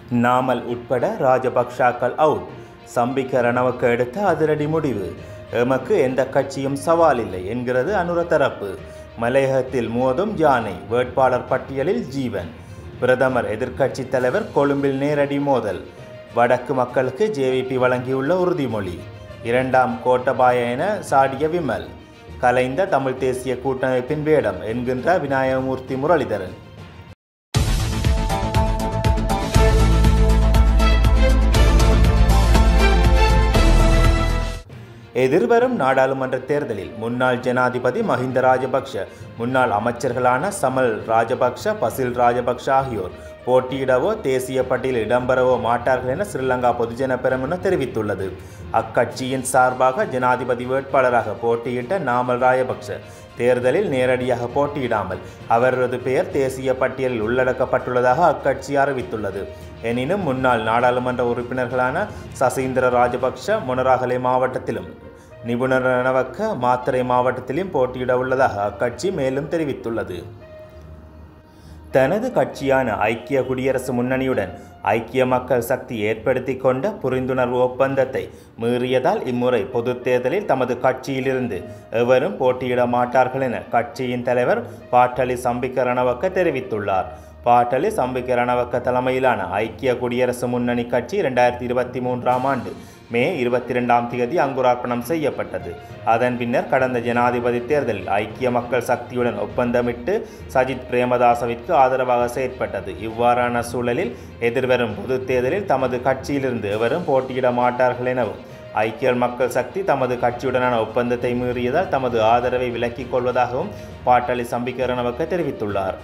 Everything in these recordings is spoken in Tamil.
நாமல் உட்பட ராஜபக்ஷாக்கள் அவுட் சம்பிக்க ரணவுக்கு எடுத்த அதிரடி முடிவு எமக்கு எந்த கட்சியும் சவால் இல்லை என்கிறது அனுர தரப்பு மலையகத்தில் மோதும் யானை வேட்பாளர் பட்டியலில் ஜீவன் பிரதமர் எதிர்க்கட்சி தலைவர் கொழும்பில் நேரடி மோதல் வடக்கு மக்களுக்கு ஜேவிபி வழங்கியுள்ள உறுதிமொழி இரண்டாம் கோட்டபாய என சாடிய விமல் கலைந்த தமிழ் தேசிய கூட்டமைப்பின் வேடம் என்கின்ற விநாயகமூர்த்தி முரளிதரன் எதிர்வரும் நாடாளுமன்ற தேர்தலில் முன்னாள் ஜனாதிபதி மஹிந்த ராஜபக்ஷ முன்னாள் அமைச்சர்களான சமல் ராஜபக்ஷ பசில் ராஜபக்ஷ ஆகியோர் போட்டியிடவோ தேசிய பட்டியலில் இடம்பெறவோ மாட்டார்கள் என ஸ்ரீலங்கா பொதுஜன பெரமுன தெரிவித்துள்ளது அக்கட்சியின் சார்பாக ஜனாதிபதி வேட்பாளராக போட்டியிட்ட நாமல் ராஜபக்ஷ தேர்தலில் நேரடியாக போட்டியிடாமல் அவரது பெயர் தேசிய பட்டியலில் உள்ளடக்கப்பட்டுள்ளதாக அக்கட்சி அறிவித்துள்ளது எனினும் முன்னாள் நாடாளுமன்ற உறுப்பினர்களான சசீந்திர ராஜபக்ஷ மொனராகலை மாவட்டத்திலும் நிபுணர் ரணவக்க மாத்தறை மாவட்டத்திலும் போட்டியிட உள்ளதாக அக்கட்சி மேலும் தெரிவித்துள்ளது தனது கட்சியான ஐக்கிய குடியரசு முன்னணியுடன் ஐக்கிய மக்கள் சக்தி ஏற்படுத்தி கொண்ட புரிந்துணர்வு ஒப்பந்தத்தை மீறியதால் இம்முறை பொதுத் தேர்தலில் தமது கட்சியிலிருந்து எவரும் போட்டியிட மாட்டார்கள் என கட்சியின் தலைவர் பாட்டலி சம்பிக்க ரணவக்க தெரிவித்துள்ளார் பாட்டலி சம்பிக்க ரணவக்க தலைமையிலான ஐக்கிய குடியரசு முன்னணி கட்சி இரண்டாயிரத்தி இருபத்தி மூன்றாம் ஆண்டு மே இருபத்தி ரெண்டாம் தேதி அங்குரார்ப்பணம் செய்யப்பட்டது அதன் பின்னர் கடந்த ஜனாதிபதி தேர்தலில் ஐக்கிய மக்கள் சக்தியுடன் ஒப்பந்தமிட்டு சஜித் பிரேமதாசவிற்கு ஆதரவாக செயற்பட்டது இவ்வாறான சூழலில் எதிர்வரும் பொதுத் தேர்தலில் தமது கட்சியிலிருந்து எவரும் போட்டியிட மாட்டார்கள் எனவும் ஐக்கிய மக்கள் சக்தி தமது கட்சியுடனான ஒப்பந்தத்தை மீறியதால் தமது ஆதரவை விலக்கிக் கொள்வதாகவும் பாட்டாளி சம்பிக்கரணவக்க தெரிவித்துள்ளார்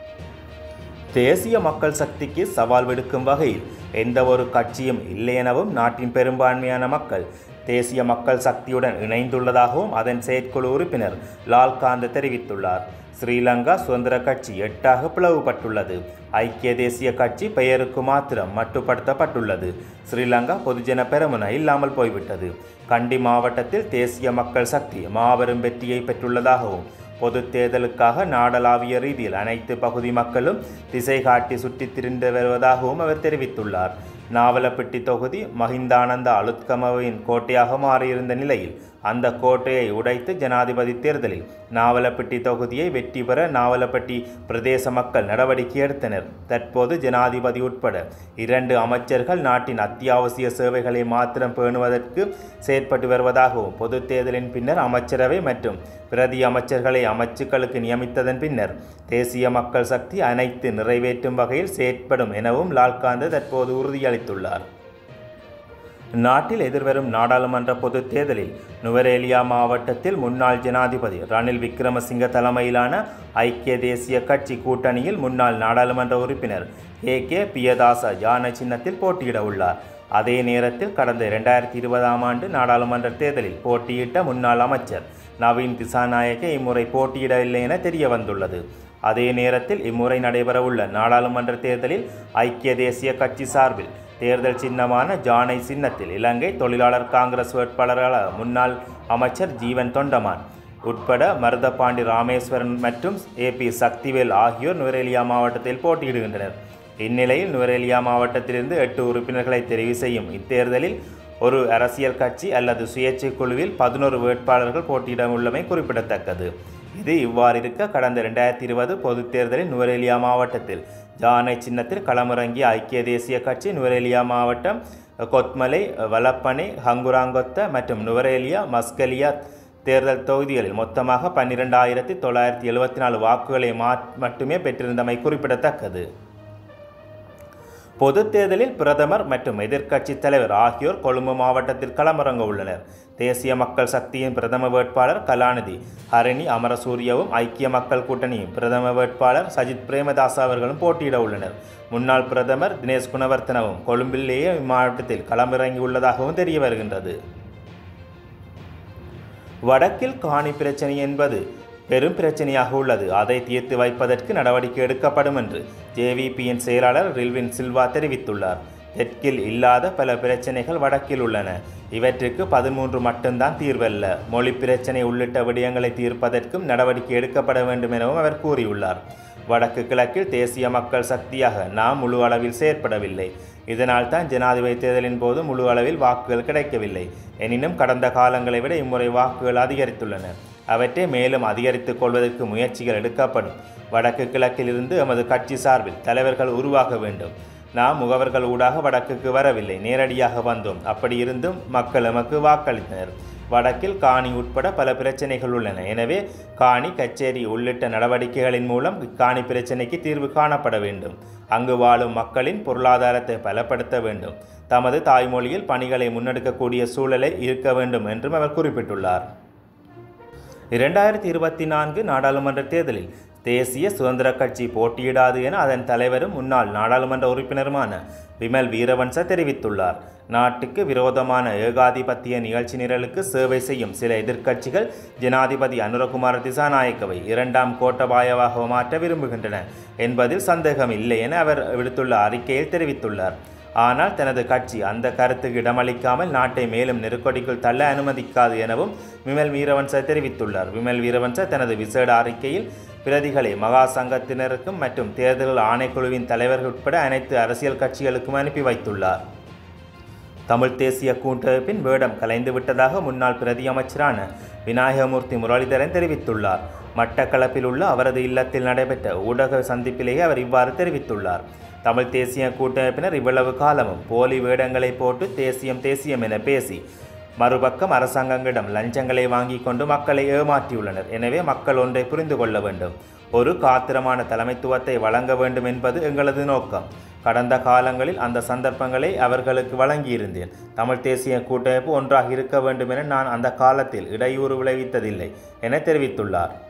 தேசிய மக்கள் சக்திக்கு சவால் விடுக்கும் வகையில் எந்த ஒரு கட்சியும் இல்லை எனவும் நாட்டின் பெரும்பான்மையான மக்கள் தேசிய மக்கள் சக்தியுடன் இணைந்துள்ளதாகவும் அதன் செயற்குழு உறுப்பினர் லால்காந்த் தெரிவித்துள்ளார் ஸ்ரீலங்கா சுதந்திர கட்சி எட்டாக பிளவுபட்டுள்ளது ஐக்கிய தேசிய கட்சி பெயருக்கு மாத்திரம் மட்டுப்படுத்தப்பட்டுள்ளது ஸ்ரீலங்கா பொதுஜன பெரமுன இல்லாமல் போய்விட்டது கண்டி மாவட்டத்தில் தேசிய மக்கள் சக்தி மாபெரும் வெற்றியை பெற்றுள்ளதாகவும் பொது தேர்தலுக்காக நாடளாவிய ரீதியில் அனைத்து பகுதி மக்களும் திசை காட்டி சுற்றித் திரிந்து வருவதாகவும் அவர் தெரிவித்துள்ளார் நாவலப்பிட்டி தொகுதி மஹிந்தானந்த அலுத்கமவின் கோட்டையாக மாறியிருந்த நிலையில் அந்த கோட்டையை உடைத்து ஜனாதிபதி தேர்தலில் நாவலப்பிட்டி தொகுதியை வெற்றி பெற நாவலப்பட்டி பிரதேச மக்கள் நடவடிக்கை எடுத்தனர் தற்போது ஜனாதிபதி உட்பட இரண்டு அமைச்சர்கள் நாட்டின் அத்தியாவசிய சேவைகளை மாத்திரம் பேணுவதற்கு செயற்பட்டு வருவதாகவும் பொது தேர்தலின் பின்னர் அமைச்சரவை மற்றும் பிரதி அமைச்சர்களை அமைச்சுக்களுக்கு நியமித்ததன் பின்னர் தேசிய மக்கள் சக்தி அனைத்து நிறைவேற்றும் வகையில் செயற்படும் எனவும் லால்காந்த் தற்போது உறுதியளித்துள்ளார் நாட்டில் எதிர்வரும் நாடாளுமன்ற பொதுத் தேர்தலில் நுவரேலியா மாவட்டத்தில் முன்னாள் ஜனாதிபதி ரணில் விக்ரமசிங்க தலைமையிலான ஐக்கிய தேசிய கட்சி கூட்டணியில் முன்னாள் நாடாளுமன்ற உறுப்பினர் ஏ கே பியதாச யானை சின்னத்தில் போட்டியிட உள்ளார் அதே நேரத்தில் கடந்த இரண்டாயிரத்தி இருபதாம் ஆண்டு நாடாளுமன்ற தேர்தலில் போட்டியிட்ட முன்னாள் அமைச்சர் நவீன் திசாநாயக்க இம்முறை போட்டியிடவில்லை என தெரிய வந்துள்ளது அதே நேரத்தில் இம்முறை நடைபெறவுள்ள நாடாளுமன்ற தேர்தலில் ஐக்கிய தேசிய கட்சி சார்பில் தேர்தல் சின்னமான ஜானை சின்னத்தில் இலங்கை தொழிலாளர் காங்கிரஸ் வேட்பாளர்களாக முன்னாள் அமைச்சர் ஜீவன் தொண்டமான் உட்பட மருதபாண்டி ராமேஸ்வரன் மற்றும் ஏ பி சக்திவேல் ஆகியோர் நுவரேலியா மாவட்டத்தில் போட்டியிடுகின்றனர் இந்நிலையில் நுவரேலியா மாவட்டத்திலிருந்து எட்டு உறுப்பினர்களை தெரிவு செய்யும் இத்தேர்தலில் ஒரு அரசியல் கட்சி அல்லது சுயேட்சை குழுவில் பதினோரு வேட்பாளர்கள் போட்டியிட உள்ளமை குறிப்பிடத்தக்கது இது இவ்வாறு இருக்க கடந்த இரண்டாயிரத்தி இருபது பொதுத் தேர்தலில் நுவரேலியா மாவட்டத்தில் ஜானை சின்னத்தில் களமிறங்கிய ஐக்கிய தேசிய கட்சி நுவரேலியா மாவட்டம் கொத்மலை வலப்பனை ஹங்குராங்கொத்த மற்றும் நுவரேலியா மஸ்கலியா தேர்தல் தொகுதிகளில் மொத்தமாக பன்னிரெண்டாயிரத்தி தொள்ளாயிரத்தி எழுபத்தி நாலு வாக்குகளை மா மட்டுமே பெற்றிருந்தமை குறிப்பிடத்தக்கது பொதுத் தேர்தலில் பிரதமர் மற்றும் எதிர்க்கட்சித் தலைவர் ஆகியோர் கொழும்பு மாவட்டத்தில் களமிறங்க உள்ளனர் தேசிய மக்கள் சக்தியின் பிரதம வேட்பாளர் கலாநிதி ஹரணி அமரசூரியவும் ஐக்கிய மக்கள் கூட்டணியின் பிரதம வேட்பாளர் சஜித் பிரேமதாஸ் அவர்களும் போட்டியிட உள்ளனர் முன்னாள் பிரதமர் தினேஷ் குணவர்த்தனவும் கொழும்பிலேயே இம்மாவட்டத்தில் களமிறங்கியுள்ளதாகவும் தெரிய வருகின்றது வடக்கில் காணி பிரச்சனை என்பது பெரும் பிரச்சனையாக உள்ளது அதை தீர்த்து வைப்பதற்கு நடவடிக்கை எடுக்கப்படும் என்று ஜேவிபியின் செயலாளர் ரில்வின் சில்வா தெரிவித்துள்ளார் தெற்கில் இல்லாத பல பிரச்சனைகள் வடக்கில் உள்ளன இவற்றுக்கு பதிமூன்று மட்டும்தான் தீர்வல்ல மொழி பிரச்சனை உள்ளிட்ட விடயங்களை தீர்ப்பதற்கும் நடவடிக்கை எடுக்கப்பட வேண்டும் எனவும் அவர் கூறியுள்ளார் வடக்கு கிழக்கில் தேசிய மக்கள் சக்தியாக நாம் முழு அளவில் செயற்படவில்லை இதனால் தான் ஜனாதிபதி தேர்தலின் போது முழு அளவில் வாக்குகள் கிடைக்கவில்லை எனினும் கடந்த காலங்களை விட இம்முறை வாக்குகள் அதிகரித்துள்ளன அவற்றை மேலும் அதிகரித்துக் கொள்வதற்கு முயற்சிகள் எடுக்கப்படும் வடக்கு கிழக்கிலிருந்து எமது கட்சி சார்பில் தலைவர்கள் உருவாக வேண்டும் நாம் முகவர்கள் ஊடாக வடக்குக்கு வரவில்லை நேரடியாக வந்தோம் அப்படி இருந்தும் மக்கள் எமக்கு வாக்களித்தனர் வடக்கில் காணி உட்பட பல பிரச்சனைகள் உள்ளன எனவே காணி கச்சேரி உள்ளிட்ட நடவடிக்கைகளின் மூலம் இக்காணி பிரச்சனைக்கு தீர்வு காணப்பட வேண்டும் அங்கு வாழும் மக்களின் பொருளாதாரத்தை பலப்படுத்த வேண்டும் தமது தாய்மொழியில் பணிகளை முன்னெடுக்கக்கூடிய சூழலை இருக்க வேண்டும் என்றும் அவர் குறிப்பிட்டுள்ளார் இரண்டாயிரத்தி இருபத்தி நான்கு நாடாளுமன்ற தேர்தலில் தேசிய சுதந்திர கட்சி போட்டியிடாது என அதன் தலைவரும் முன்னாள் நாடாளுமன்ற உறுப்பினருமான விமல் வீரவன்ச தெரிவித்துள்ளார் நாட்டுக்கு விரோதமான ஏகாதிபத்திய நிகழ்ச்சி நிரலுக்கு சேவை செய்யும் சில எதிர்க்கட்சிகள் ஜனாதிபதி அனுரகுமார திசாநாயக்கவை இரண்டாம் கோட்டபாயவாக மாற்ற விரும்புகின்றன என்பதில் சந்தேகம் இல்லை என அவர் விடுத்துள்ள அறிக்கையில் தெரிவித்துள்ளார் ஆனால் தனது கட்சி அந்த கருத்துக்கு இடமளிக்காமல் நாட்டை மேலும் நெருக்கடிக்குள் தள்ள அனுமதிக்காது எனவும் விமல் வீரவன்ச தெரிவித்துள்ளார் விமல் வீரவன்ச தனது விசேட அறிக்கையில் பிரதிகளை மகா சங்கத்தினருக்கும் மற்றும் தேர்தல் ஆணைக்குழுவின் தலைவர்கள் உட்பட அனைத்து அரசியல் கட்சிகளுக்கும் அனுப்பி வைத்துள்ளார் தமிழ் தேசிய கூட்டமைப்பின் வேடம் கலைந்து விட்டதாக முன்னாள் பிரதி அமைச்சரான விநாயகமூர்த்தி முரளிதரன் தெரிவித்துள்ளார் மட்டக்களப்பில் உள்ள அவரது இல்லத்தில் நடைபெற்ற ஊடக சந்திப்பிலேயே அவர் இவ்வாறு தெரிவித்துள்ளார் தமிழ் தேசிய கூட்டமைப்பினர் இவ்வளவு காலமும் போலி வேடங்களை போட்டு தேசியம் தேசியம் என பேசி மறுபக்கம் அரசாங்கங்களிடம் லஞ்சங்களை வாங்கி கொண்டு மக்களை ஏமாற்றியுள்ளனர் எனவே மக்கள் ஒன்றை புரிந்து கொள்ள வேண்டும் ஒரு காத்திரமான தலைமைத்துவத்தை வழங்க வேண்டும் என்பது எங்களது நோக்கம் கடந்த காலங்களில் அந்த சந்தர்ப்பங்களை அவர்களுக்கு வழங்கியிருந்தேன் தமிழ் தேசிய கூட்டமைப்பு ஒன்றாக இருக்க வேண்டும் என நான் அந்த காலத்தில் இடையூறு விளைவித்ததில்லை என தெரிவித்துள்ளார்